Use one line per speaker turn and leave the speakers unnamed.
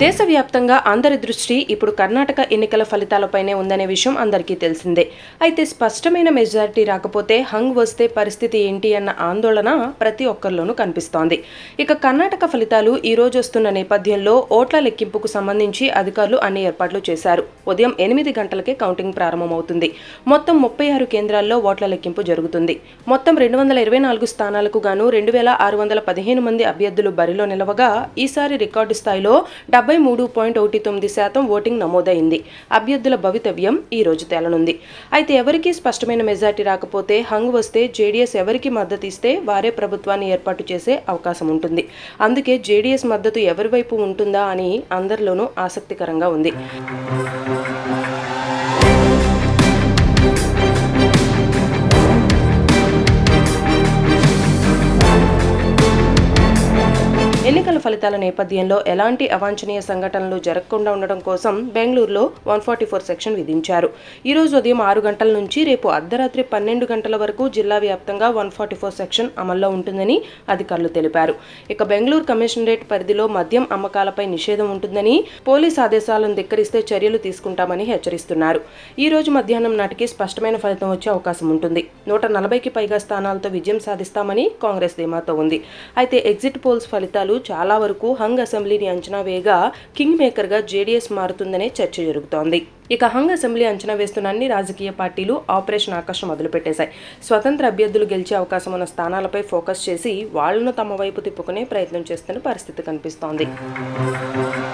దేశవ్యాప్తంగా అందరి దృష్టి ఇప్పుడు కర్ణాటక ఎన్నికల ఫలితాలపైనే ఉందనే విషయం అందరికీ తెలిసిందే అయితే స్పష్టమైన మెజారిటీ రాకపోతే హంగ్ వస్తే పరిస్థితి ఏంటి అన్న ఆందోళన ప్రతి ఒక్కరిలోనూ కనిపిస్తోంది ఇక కర్ణాటక ఫలితాలు ఈ రోజు వస్తున్న నేపథ్యంలో ఓట్ల లెక్కింపుకు సంబంధించి అధికారులు అన్ని ఏర్పాట్లు చేశారు ఉదయం ఎనిమిది గంటలకే కౌంటింగ్ ప్రారంభమవుతుంది మొత్తం ముప్పై ఆరు కేంద్రాల్లో ఓట్ల లెక్కింపు జరుగుతుంది మొత్తం రెండు వందల ఇరవై నాలుగు స్థానాలకు గాను రెండు వేల ఆరు వందల పదిహేను మంది అభ్యర్థులు బరిలో నిలవగా ఈసారి రికార్డు స్థాయిలో డెబ్బై మూడు పాయింట్ ఒకటి తొమ్మిది శాతం ఓటింగ్ నమోదైంది అభ్యర్థుల భవితవ్యం ఈ రోజు తేలనుంది అయితే ఎవరికీ స్పష్టమైన మెజార్టీ రాకపోతే హంగ్ వస్తే జేడీఎస్ ఎవరికి మద్దతు ఇస్తే వారే ప్రభుత్వాన్ని ఏర్పాటు చేసే అవకాశం ఉంటుంది అందుకే జేడీఎస్ మద్దతు ఎవరి వైపు ఉంటుందా అని అందరిలోనూ ఆసక్తికరంగా ఉంది ఎన్నికల ఫలితాల నేపథ్యంలో ఎలాంటి అవాంఛనీయ సంఘటనలు జరగకుండా ఉండడం కోసం బెంగళూరులో వన్ ఫార్టీ ఫోర్ సెక్షన్ విధించారు ఈ రోజు ఉదయం ఆరు గంటల నుంచి రేపు అర్ధరాత్రి పన్నెండు గంటల వరకు జిల్లా వ్యాప్తంగా వన్ ఫార్టీ ఫోర్ సెక్షన్ అమల్లో ఉంటుందని అధికారులు తెలిపారు ఇక బెంగళూరు కమిషనరేట్ పరిధిలో మద్యం అమ్మకాలపై నిషేధం ఉంటుందని పోలీస్ ఆదేశాలను ధిక్కరిస్తే చర్యలు తీసుకుంటామని హెచ్చరిస్తున్నారు ఈ రోజు మధ్యాహ్నం నాటికి స్పష్టమైన ఫలితం వచ్చే అవకాశం ఉంటుంది నూట నలభైకి పైగా స్థానాలతో విజయం సాధిస్తామని కాంగ్రెస్ ధీమాతో ఉంది అయితే ఎగ్జిట్ పోల్స్ ఫలితాలు చాలా వరకు హంగ్ అసెంబ్లీని అంచనా వేయగా కింగ్ మేకర్గా జేడీఎస్ మారుతుందనే చర్చ జరుగుతోంది ఇక హంగ్ అసెంబ్లీ అంచనా వేస్తున్న అన్ని రాజకీయ పార్టీలు ఆపరేషన్ ఆకర్షణ మొదలుపెట్టేశాయి స్వతంత్ర అభ్యర్థులు గెలిచే అవకాశం ఉన్న స్థానాలపై ఫోకస్ చేసి వాళ్లను తమ వైపు తిప్పుకునే ప్రయత్నం చేస్తున్న పరిస్థితి కనిపిస్తోంది